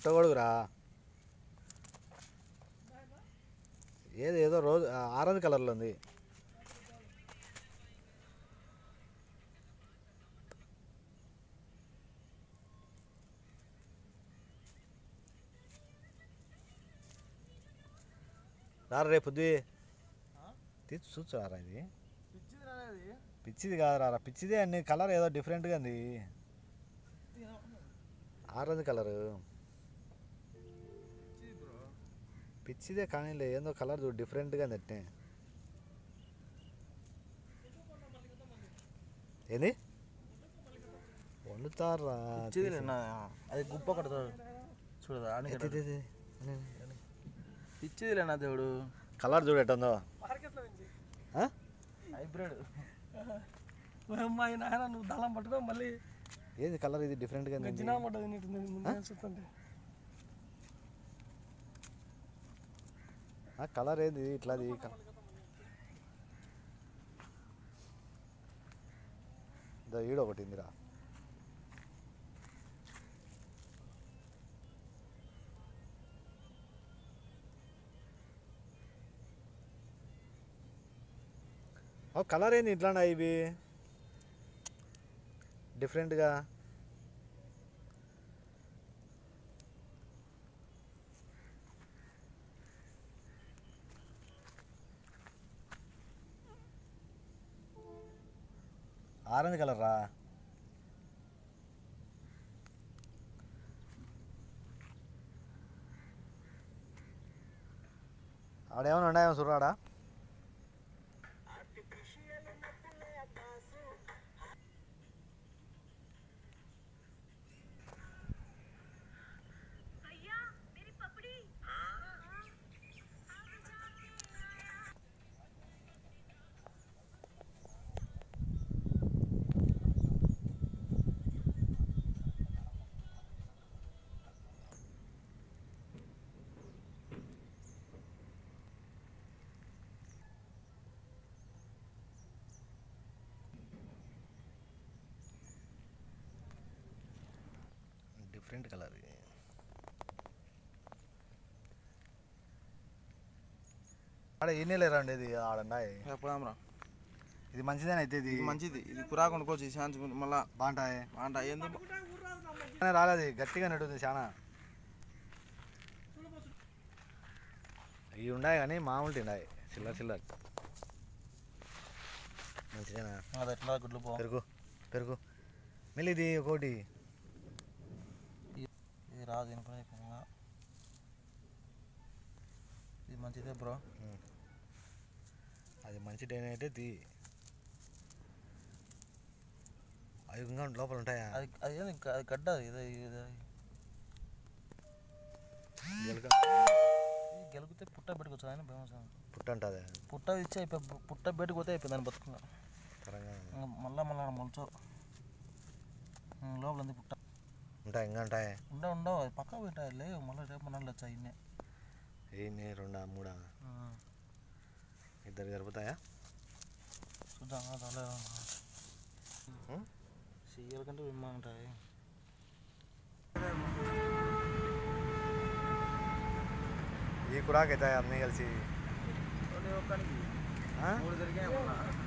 పుట్టగొడుగురా ఏది ఏదో రోజు ఆరెంజ్ కలర్లో ఉంది రారా రేపు పొద్దు తీసి చూసారా ఇది పిచ్చిది రాలేదు పిచ్చిది కాదురా రా పిచ్చిదే అన్ని కలర్ ఏదో డిఫరెంట్గా ఉంది ఆరెంజ్ కలరు పిచ్చిది బ్రో పిచ్చిదే కానీ లే, ఏందో కలర్ చూడు డిఫరెంట్గా ఉంది అట్నే ఏంది వండుతారా పిచ్చిది లేనా అది గుప్ప కడతాడు చూడదా అని పిచ్చిది లేనా దేవుడు కలర్ చూడు ఎట్టుందో ఆ? హైబ్రిడ్ మా నాయన నువ్వు దళం పట్టుకో మళ్ళీ ఏంది కలర్ ఇది డిఫరెంట్గా ఉంది గజ్జినా పడ్డది నీటి ముందు చూస్తుంటే ఆ కలర్ ఏంది ఇట్లాది దా ఈడ ఒకటి ఇందిరా ఓ కలర్ ఏంది ఇట్లా ఇవి డిఫరెంట్గా ఆరెంజ్ కలర్ రా ఆడేమైనా ఉన్నాయేమో చూడరాడా డిఫరెంట్ కలర్ ఆడ ఈ నీళ్ళే రండి ఇది ఆడండాయి చెప్పదాంరా ఇది మంచిదేనా అయితే ఇది ఇది మంచిది ఇది కురా కొనుక్కోవచ్చు ఈ శాంతి మళ్ళా బాగుంటాయి అంట ఏంది కానీ రాలేదు గట్టిగా నడుతుంది చాలా ఇవి ఉన్నాయి కానీ మామూలు తిన్నాయి చిల్లర చిల్లర మంచిదేనా అది ఎట్లా గుడ్లు పో పెరుగు పెరుగు మళ్ళీ ఇది ఒకటి ఇది రాదు దీనిపై అయిపోయిందా ఇది మంచిదే బ్రో అది మంచి డైన్ అయితే తీ అవి ఇంకా లోపల ఉంటాయా అది అది ఏంది గ- అది గడ్డ అది ఇది ఇది ఎలుక ఇది గెలిగితే పుట్ట పెట్టుకోవచ్చు ఆయన భయం వస్తుంది. పుట్ట ఉంటుంది పుట్ట ఇచ్చి అయిపోయి పుట్ట బయటకు పోతే అయిపోయింది దాన్ని బతుకున్నా పరంగా మళ్ళా మళ్ళా మొలచో లోపల ఉంది పుట్ట ఉంటాయి ఇంకా ఉంటాయి ఉండ ఉండవు అది పక్క పెట్టాయి లేవు మళ్ళీ రేపు మళ్ళీ వచ్చా ఇన్నే ఎన్ని రెండా మూడా ఇద్దరు జరుపుతాయా చూద్దాం చాలా ఉం? సీఎల కంటే విమానం ఉంటాయి ఈ కురాకైతాయి అన్నీ కలిసి ఒక్కనికి ఆ? మూడు జరిగాయి